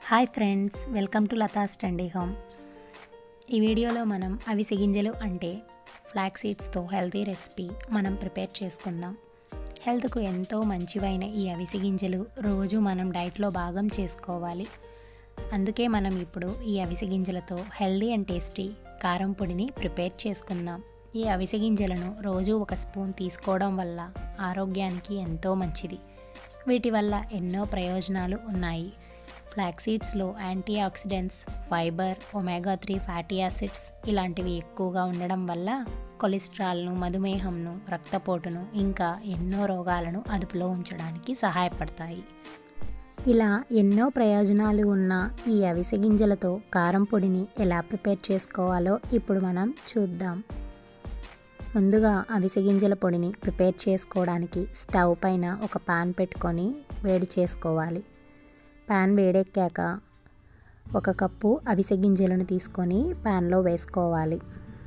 hi friends welcome to Latha స్టండీ home ఈ వీడియోలో మనం అవిసె గింజలు అంటే ఫ్లాక్ సీడ్స్తో హెల్తీ రెసిపీ మనం ప్రిపేర్ చేసుకుందాం హెల్త్కు ఎంతో మంచివైన ఈ అవిసె గింజలు రోజు మనం డైట్లో భాగం చేసుకోవాలి అందుకే మనం ఇప్పుడు ఈ అవిసె గింజలతో హెల్దీ అండ్ టేస్టీ కారం పొడిని ప్రిపేర్ చేసుకుందాం ఈ అవిసె గింజలను రోజు ఒక స్పూన్ తీసుకోవడం వల్ల ఆరోగ్యానికి ఎంతో మంచిది వీటి వల్ల ఎన్నో ప్రయోజనాలు ఉన్నాయి ఫ్లాక్ సీడ్స్లో antioxidants fibre omega three fatty acids ఇలాంటివి ఎక్కువగా ఉండడం వల్ల కొలెస్ట్రాల్ను మధుమేహంను రక్తపోటును ఇంకా ఎన్నో రోగాలను అదుపులో ఉంచడానికి సహాయపడతాయి ఇలా ఎన్నో ప్రయోజనాలు ఉన్న ఈ అవిసె గింజలతో కారం పొడిని ఎలా ప్రిపేర్ చేసుకోవాలో ఇప్పుడు మనం చూద్దాం ముందుగా అవిసె గింజల పొడిని ప్రిపేర్ చేసుకోవడానికి స్టవ్ పైన ఒక పాన్ పెట్టుకొని వేడి చేసుకోవాలి పాన్ వేడెక్కాక ఒక కప్పు అవిసె గింజలను తీసుకొని పాన్లో వేసుకోవాలి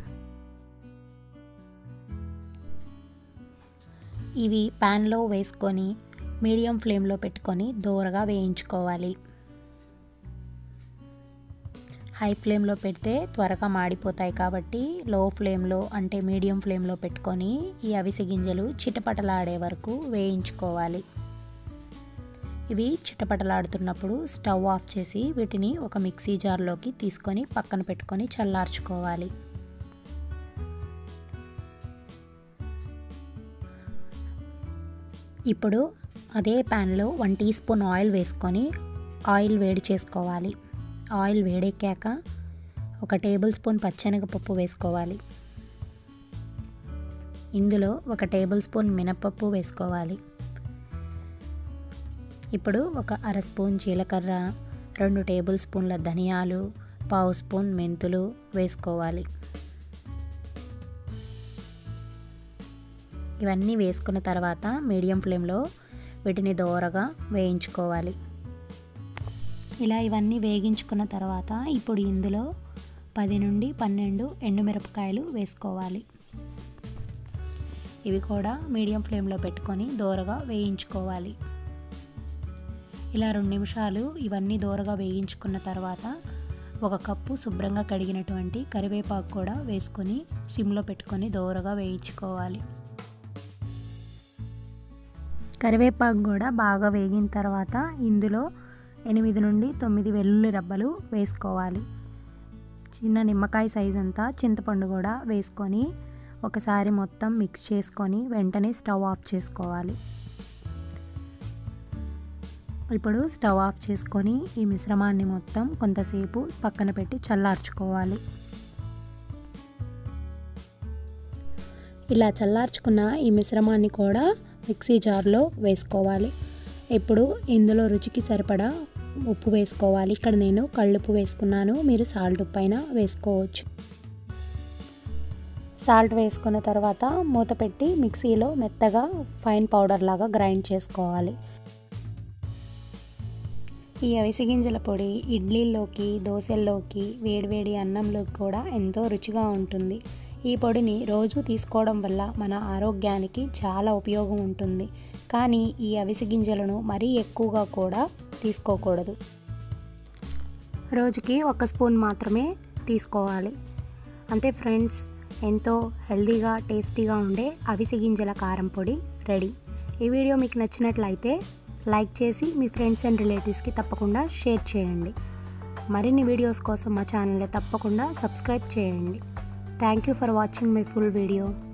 ఇవి పాన్లో వేసుకొని మీడియం ఫ్లేమ్లో పెట్టుకొని దోరగా వేయించుకోవాలి హై ఫ్లేమ్లో పెడితే త్వరగా మాడిపోతాయి కాబట్టి లో ఫ్లేమ్లో అంటే మీడియం ఫ్లేమ్లో పెట్టుకొని ఈ అవిసె గింజలు చిటపటలాడే వరకు వేయించుకోవాలి ఇవి చిటపటలాడుతున్నప్పుడు స్టవ్ ఆఫ్ చేసి వీటిని ఒక మిక్సీ జార్లోకి తీసుకొని పక్కన పెట్టుకొని చల్లార్చుకోవాలి ఇప్పుడు అదే ప్యాన్లో వన్ టీ స్పూన్ ఆయిల్ వేసుకొని ఆయిల్ వేడి చేసుకోవాలి ఆయిల్ వేడెక్కాక ఒక టేబుల్ స్పూన్ పచ్చెనగపప్పు వేసుకోవాలి ఇందులో ఒక టేబుల్ స్పూన్ మినపప్పు వేసుకోవాలి ఇప్పుడు ఒక అర స్పూన్ జీలకర్ర రెండు టేబుల్ స్పూన్ల ధనియాలు పావు స్పూన్ మెంతులు వేసుకోవాలి ఇవన్నీ వేసుకున్న తర్వాత మీడియం ఫ్లేమ్లో వీటిని దోరగా వేయించుకోవాలి ఇలా ఇవన్నీ వేగించుకున్న తర్వాత ఇప్పుడు ఇందులో పది నుండి పన్నెండు ఎండుమిరపకాయలు వేసుకోవాలి ఇవి కూడా మీడియం ఫ్లేమ్లో పెట్టుకొని దోరగా వేయించుకోవాలి ఇలా రెండు నిమిషాలు ఇవన్నీ దోరగా వేయించుకున్న తర్వాత ఒక కప్పు శుభ్రంగా కడిగినటువంటి కరివేపాకు కూడా వేసుకొని సిమ్లో పెట్టుకొని దోరగా వేయించుకోవాలి కరివేపాకు కూడా బాగా వేగిన తర్వాత ఇందులో ఎనిమిది నుండి తొమ్మిది వెల్లుల్లి రబ్బలు వేసుకోవాలి చిన్న నిమ్మకాయ సైజ్ అంతా చింతపండు కూడా వేసుకొని ఒకసారి మొత్తం మిక్స్ చేసుకొని వెంటనే స్టవ్ ఆఫ్ చేసుకోవాలి ఇప్పుడు స్టవ్ ఆఫ్ చేసుకొని ఈ మిశ్రమాన్ని మొత్తం కొంతసేపు పక్కన పెట్టి చల్లార్చుకోవాలి ఇలా చల్లార్చుకున్న ఈ మిశ్రమాన్ని కూడా మిక్సీ జార్లో వేసుకోవాలి ఇప్పుడు ఇందులో రుచికి సరిపడా ఉప్పు వేసుకోవాలి ఇక్కడ నేను కళ్ళుప్పు వేసుకున్నాను మీరు సాల్ట్ ఉప్పు అయినా వేసుకోవచ్చు సాల్ట్ వేసుకున్న తర్వాత మూత పెట్టి మిక్సీలో మెత్తగా ఫైన్ పౌడర్ లాగా గ్రైండ్ చేసుకోవాలి ఈ అవిసె గింజల పొడి ఇడ్లీల్లోకి దోశల్లోకి వేడివేడి అన్నంలోకి కూడా ఎంతో రుచిగా ఉంటుంది ఈ పొడిని రోజు తీసుకోవడం వల్ల మన ఆరోగ్యానికి చాలా ఉపయోగం ఉంటుంది కానీ ఈ అవిసె గింజలను మరీ ఎక్కువగా కూడా తీసుకోకూడదు రోజుకి ఒక స్పూన్ మాత్రమే తీసుకోవాలి అంతే ఫ్రెండ్స్ ఎంతో హెల్తీగా టేస్టీగా ఉండే అవిసె గింజల కారం పొడి రెడీ ఈ వీడియో మీకు నచ్చినట్లయితే లైక్ చేసి మీ ఫ్రెండ్స్ అండ్ రిలేటివ్స్కి తప్పకుండా షేర్ చేయండి మరిన్ని వీడియోస్ కోసం మా ఛానల్ని తప్పకుండా సబ్స్క్రైబ్ చేయండి thank you for watching my full video